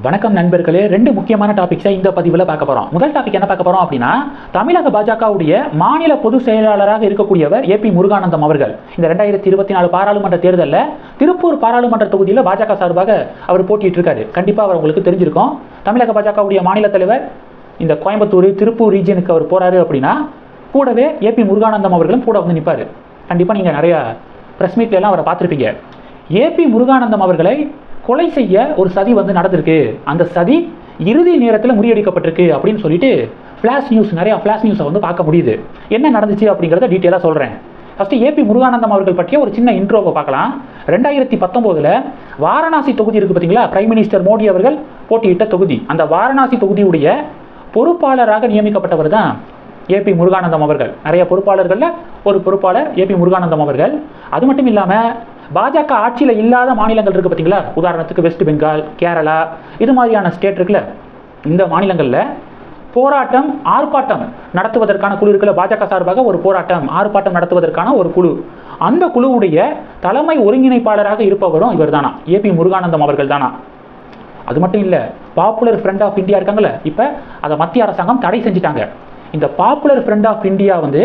வணக்கம் நண்பர்களே ரெண்டு முக்கியமான டாபிக்ஸை இந்த பதிவில் பார்க்க போகிறோம் முதல் டாபிக் என்ன பார்க்க போகிறோம் அப்படின்னா தமிழக பாஜகவுடைய மாநில பொதுச் செயலாளராக இருக்கக்கூடியவர் ஏபி முருகானந்தம் அவர்கள் இந்த ரெண்டாயிரத்தி இருபத்தி நாலு பாராளுமன்ற தேர்தலில் திருப்பூர் பாராளுமன்ற தொகுதியில் பாஜக சார்பாக அவர் போட்டிட்டு இருக்காரு கண்டிப்பாக அவர் உங்களுக்கு தெரிஞ்சிருக்கும் தமிழக பாஜகவுடைய மாநில தலைவர் இந்த கோயம்புத்தூர் திருப்பூர் ரீஜனுக்கு அவர் போறாரு அப்படின்னா கூடவே ஏபி முருகானந்தம் அவர்களும் கூட வந்து நிற்பார் கண்டிப்பாக நீங்கள் நிறைய ப்ரெஸ் மீட்ல அவரை பார்த்துருப்பீங்க ஏபி முருகானந்தம் அவர்களை கொலை செய்ய ஒரு சதி வந்து நடந்திருக்கு அந்த சதி இறுதி நேரத்தில் முறியடிக்கப்பட்டிருக்கு அப்படின்னு சொல்லிட்டு ஃப்ளாஷ் நியூஸ் நிறைய ஃப்ளாஷ் நியூஸை வந்து பார்க்க முடியுது என்ன நடந்துச்சு அப்படிங்கிறத டீட்டெயிலாக சொல்கிறேன் ஃபஸ்ட்டு ஏபி முருகானந்தம் அவர்கள் பற்றிய ஒரு சின்ன இன்ட்ரோவை பார்க்கலாம் ரெண்டாயிரத்தி பத்தொம்போதில் வாரணாசி தொகுதி இருக்குது பார்த்தீங்களா பிரைம் மினிஸ்டர் மோடி அவர்கள் போட்டியிட்ட தொகுதி அந்த வாரணாசி தொகுதியுடைய பொறுப்பாளராக நியமிக்கப்பட்டவர் தான் ஏபி முருகானந்தம் அவர்கள் நிறைய பொறுப்பாளர்களில் ஒரு பொறுப்பாளர் ஏபி முருகானந்தம் அவர்கள் அது மட்டும் இல்லாமல் பாஜக ஆட்சியில் இல்லாத மாநிலங்கள் இருக்குது பார்த்தீங்களா உதாரணத்துக்கு வெஸ்ட் பெங்கால் கேரளா இது மாதிரியான ஸ்டேட் இருக்குல்ல இந்த மாநிலங்களில் போராட்டம் ஆர்ப்பாட்டம் நடத்துவதற்கான குழு இருக்குல்ல பாஜக சார்பாக ஒரு போராட்டம் ஆர்ப்பாட்டம் நடத்துவதற்கான ஒரு குழு அந்த குழுவுடைய தலைமை ஒருங்கிணைப்பாளராக இருப்பவரும் இவர் தானா ஏபி முருகானந்தம் அவர்கள் தானா அது மட்டும் இல்லை பாப்புலர் ஃப்ரண்ட் ஆஃப் இந்தியா இருக்காங்கல்ல இப்போ அதை மத்திய அரசாங்கம் தடை செஞ்சுட்டாங்க இந்த பாப்புலர் ஃப்ரண்ட் ஆஃப் இந்தியா வந்து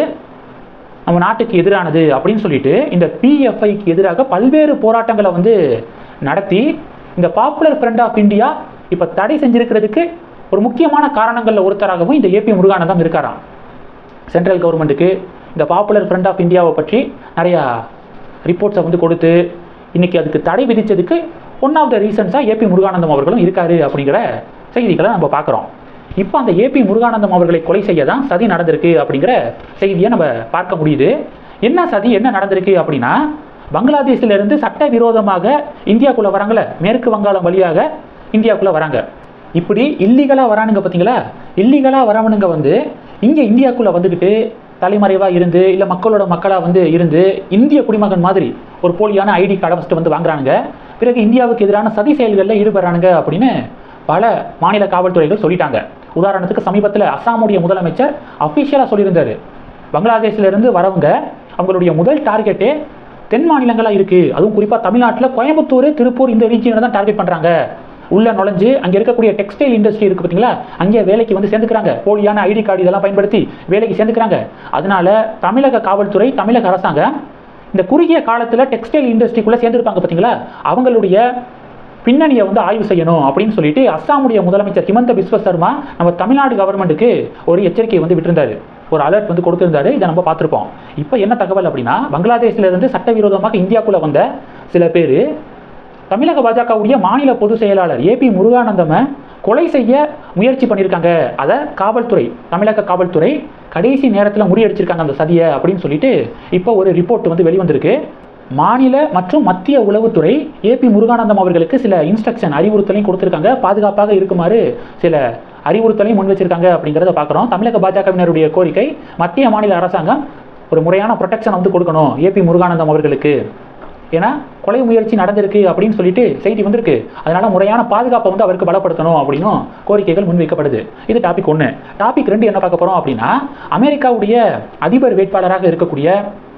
நம்ம நாட்டுக்கு எதிரானது அப்படின்னு சொல்லிட்டு இந்த பிஎஃப்ஐக்கு எதிராக பல்வேறு போராட்டங்களை வந்து நடத்தி இந்த பாப்புலர் ஃப்ரண்ட் ஆஃப் இந்தியா இப்போ தடை செஞ்சிருக்கிறதுக்கு ஒரு முக்கியமான காரணங்களில் ஒருத்தராகவும் இந்த ஏபி முருகானந்தம் இருக்காராம் சென்ட்ரல் கவர்மெண்ட்டுக்கு இந்த பாப்புலர் ஃப்ரண்ட் ஆஃப் இந்தியாவை பற்றி நிறையா ரிப்போர்ட்ஸை வந்து கொடுத்து இன்னைக்கு அதுக்கு தடை விதித்ததுக்கு ஒன் ஆஃப் த ரீசன்ஸாக ஏபி முருகானந்தம் அவர்களும் இருக்காரு அப்படிங்கிற செய்திகளை நம்ம பார்க்குறோம் இப்போ அந்த ஏபி முருகானந்தம் அவர்களை கொலை செய்ய தான் சதி நடந்திருக்கு அப்படிங்கிற செய்தியை நம்ம பார்க்க முடியுது என்ன சதி என்ன நடந்திருக்கு அப்படின்னா பங்களாதேஷில் இருந்து சட்டவிரோதமாக இந்தியாக்குள்ளே வராங்களே மேற்கு வங்காளம் வழியாக இந்தியாக்குள்ளே வராங்க இப்படி இல்லீகலாக வரானுங்க பார்த்தீங்களா இல்லீகலாக வரவனுங்க வந்து இங்கே இந்தியாக்குள்ளே வந்துக்கிட்டு தலைமறைவாக இருந்து இல்லை மக்களோட மக்களாக வந்து இருந்து இந்திய குடிமகன் மாதிரி ஒரு போலியான ஐடி கார்டை ஃபஸ்ட்டு வந்து வாங்குறானுங்க பிறகு இந்தியாவுக்கு எதிரான சதி செயல்களில் ஈடுபடுறானுங்க அப்படின்னு பல மாநில காவல்துறைகள் சொல்லிட்டாங்க உதாரணத்துக்கு சமீபத்தில் அஸ்ஸாமுடைய முதலமைச்சர் அஃபிஷியலாக சொல்லியிருந்தாரு பங்களாதேஷ்ல இருந்து வரவங்க அவங்களுடைய முதல் டார்கெட்டே தென் மாநிலங்களாக இருக்குது அதுவும் குறிப்பாக தமிழ்நாட்டில் கோயம்புத்தூர் திருப்பூர் இந்த ரீஜியனை தான் டார்கெட் பண்ணுறாங்க உள்ள நுழைஞ்சு அங்கே இருக்கக்கூடிய டெக்ஸ்டைல் இண்டஸ்ட்ரி இருக்குது பார்த்தீங்களா அங்கே வேலைக்கு வந்து சேர்ந்துக்கிறாங்க போலியான ஐடி கார்டு இதெல்லாம் பயன்படுத்தி வேலைக்கு சேர்ந்துக்கிறாங்க அதனால தமிழக காவல்துறை தமிழக அரசாங்கம் இந்த குறுகிய காலத்தில் டெக்ஸ்டைல் இண்டஸ்ட்ரிக்குள்ளே சேர்ந்துருப்பாங்க பார்த்தீங்களா அவங்களுடைய பின்னணியை வந்து ஆய்வு செய்யணும் அப்படின்னு சொல்லிட்டு அஸ்ஸாமுடைய முதலமைச்சர் ஹிமந்த பிஸ்வ சர்மா நம்ம தமிழ்நாடு கவர்மெண்ட்டுக்கு ஒரு எச்சரிக்கை வந்து விட்டிருந்தாரு ஒரு அலர்ட் வந்து கொடுத்திருந்தாரு இதை நம்ம பார்த்துருப்போம் இப்போ என்ன தகவல் அப்படின்னா பங்களாதேஷ்ல இருந்து சட்டவிரோதமாக இந்தியாக்குள்ள வந்த சில பேர் தமிழக பாஜகவுடைய மாநில பொதுச் செயலாளர் ஏபி முருகானந்தமை கொலை செய்ய முயற்சி பண்ணியிருக்காங்க அதை காவல்துறை தமிழக காவல்துறை கடைசி நேரத்தில் முறியடிச்சிருக்காங்க அந்த சதியை அப்படின்னு சொல்லிட்டு இப்போ ஒரு ரிப்போர்ட் வந்து வெளிவந்திருக்கு மாநில மற்றும் மத்திய உளவுத்துறை ஏபி முருகானந்தம் அவர்களுக்கு சில இன்ஸ்ட்ரக்ஷன் அறிவுறுத்தலையும் கொடுத்துருக்காங்க பாதுகாப்பாக இருக்குமாறு சில அறிவுறுத்தலையும் முன் வச்சிருக்காங்க அப்படிங்கிறத பார்க்குறோம் தமிழக பாஜகவினருடைய கோரிக்கை மத்திய மாநில அரசாங்கம் ஒரு முறையான ப்ரொடெக்ஷன் வந்து கொடுக்கணும் ஏபி முருகானந்தம் அவர்களுக்கு ஏன்னா கொலை முயற்சி நடந்திருக்கு அப்படின்னு சொல்லிட்டு செய்தி வந்திருக்கு அதனால முறையான பாதுகாப்பை வந்து அவருக்கு பலப்படுத்தணும் அப்படின்னும் கோரிக்கைகள் முன்வைக்கப்படுது இது டாபிக் ஒன்று டாபிக் ரெண்டு என்ன பார்க்க போகிறோம் அப்படின்னா அமெரிக்காவுடைய அதிபர் வேட்பாளராக இருக்கக்கூடிய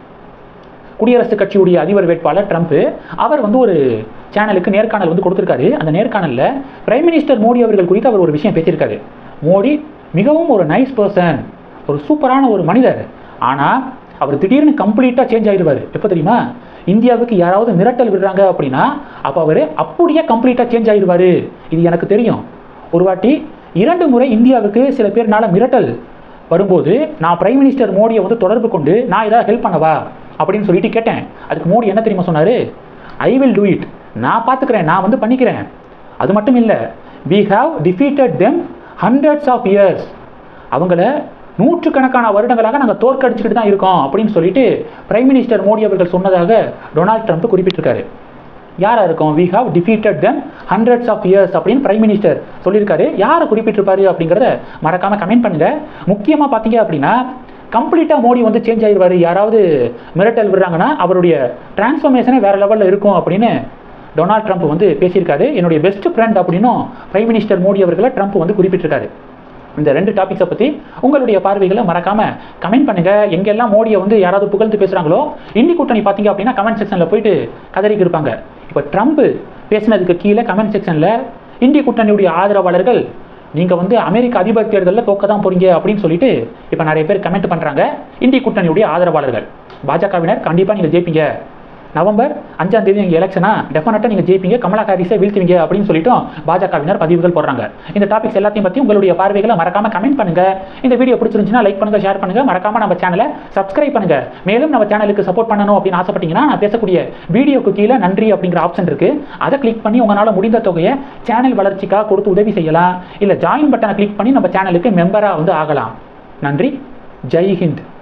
குடியரசுக் கட்சியுடைய அதிபர் வேட்பாளர் ட்ரம்ப் அவர் வந்து ஒரு சேனலுக்கு நேர்காணல் வந்து கொடுத்துருக்காரு அந்த நேர்காணலில் பிரைம் மினிஸ்டர் மோடி அவர்கள் குறித்து அவர் ஒரு விஷயம் பேசியிருக்காரு மோடி மிகவும் ஒரு நைஸ் பர்சன் ஒரு சூப்பரான ஒரு மனிதர் ஆனால் அவர் திடீர்னு கம்ப்ளீட்டாக சேஞ்ச் ஆகிடுவார் எப்போ தெரியுமா இந்தியாவுக்கு யாராவது மிரட்டல் விடுறாங்க அப்படின்னா அப்போ அவர் அப்படியே கம்ப்ளீட்டாக சேஞ்ச் ஆகிடுவார் இது எனக்கு தெரியும் ஒரு வாட்டி இரண்டு முறை இந்தியாவுக்கு சில பேர்னால மிரட்டல் வரும்போது நான் பிரைம் மினிஸ்டர் மோடியை வந்து தொடர்பு கொண்டு நான் ஏதாவது ஹெல்ப் பண்ணவா அப்படின்னு சொல்லிட்டு கேட்டேன் அதுக்கு மோடி என்ன தெரியுமா சொன்னார் ஐ வில் டூ இட் நான் பார்த்துக்கிறேன் நான் வந்து பண்ணிக்கிறேன் அது மட்டும் இல்லை we have defeated them hundreds of years அவங்கள நூற்றுக்கணக்கான வருடங்களாக நாங்கள் தோற்கடிச்சுக்கிட்டு தான் இருக்கோம் அப்படின்னு சொல்லிட்டு பிரைம் மினிஸ்டர் மோடி அவர்கள் சொன்னதாக டொனால்ட் ட்ரம்ப் குறிப்பிட்டிருக்காரு யாரா இருக்கும் we have defeated them hundreds of years அப்படின்னு பிரைம் மினிஸ்டர் சொல்லியிருக்காரு யாரை குறிப்பிட்டிருப்பாரு அப்படிங்கிறத மறக்காம கமெண்ட் பண்ணுங்க முக்கியமாக பார்த்தீங்க அப்படின்னா கம்ப்ளீட்டாக மோடி வந்து சேஞ்ச் ஆயிடுவார் யாராவது மிரட்டல் விடுறாங்கன்னா அவருடைய டிரான்ஸ்ஃபர்மேஷனே வேற லெவலில் இருக்கும் அப்படின்னு டொனால்ட் ட்ரம்ப் வந்து பேசியிருக்காரு என்னுடைய பெஸ்ட் ஃப்ரெண்ட் அப்படின்னும் பிரைம் மினிஸ்டர் மோடி அவர்களை ட்ரம்ப் வந்து குறிப்பிட்டிருக்காரு இந்த ரெண்டு டாபிக்ஸை பற்றி உங்களுடைய பார்வைகளை மறக்காம கமெண்ட் பண்ணுங்க எங்கெல்லாம் மோடியை வந்து யாராவது புகழ்ந்து பேசுகிறாங்களோ இந்தி கூட்டணி பார்த்தீங்க அப்படின்னா கமெண்ட் செக்ஷனில் போயிட்டு கதறிக்கு இருப்பாங்க இப்போ ட்ரம்ப் பேசினதுக்கு கீழே கமெண்ட் செக்ஷனில் இந்திய கூட்டணியுடைய ஆதரவாளர்கள் நீங்க வந்து அமெரிக்க அதிபர் தேர்தலில் தோக்க தான் போறீங்க அப்படின்னு சொல்லிட்டு இப்போ நிறைய பேர் கமெண்ட் பண்றாங்க இந்திய கூட்டணியுடைய ஆதரவாளர்கள் பாஜகவினர் கண்டிப்பா நீங்க ஜெயிப்பீங்க நவம்பர் அஞ்சாம் தேதி நீங்கள் எலெக்ஷனா டெஃபினட்டாக நீங்கள் ஜெயிப்பீங்க கமலா ஹாரிஸை வீழ்த்துவீங்க அப்படின்னு சொல்லிட்டும் பாஜகவினர் பதிவுகள் போடுறாங்க இந்த டாபிக்ஸ் எல்லாத்தையும் பற்றி உங்களுடைய பார்வைகளை மறக்காம கமெண்ட் பண்ணுங்க இந்த வீடியோ பிடிச்சிருந்துச்சுன்னா லைக் பண்ணுங்க ஷேர் பண்ணுங்க மறக்காம நம்ம சேனலை சப்ஸ்கிரைப் பண்ணுங்க மேலும் நம்ம சேனலுக்கு சப்போர்ட் பண்ணணும் அப்படின்னு ஆசைப்பட்டீங்கன்னா நான் பேசக்கூடிய வீடியோக்கு கீழே நன்றி அப்படிங்கிற ஆப்ஷன் இருக்கு அதை கிளிக் பண்ணி உங்களால் முடிந்த தொகையை சேனல் வளர்ச்சிக்காக கொடுத்து உதவி செய்யலாம் இல்லை ஜாயின் பட்டனை கிளிக் பண்ணி நம்ம சேனலுக்கு மெம்பராக வந்து ஆகலாம் நன்றி ஜெய் ஹிந்த்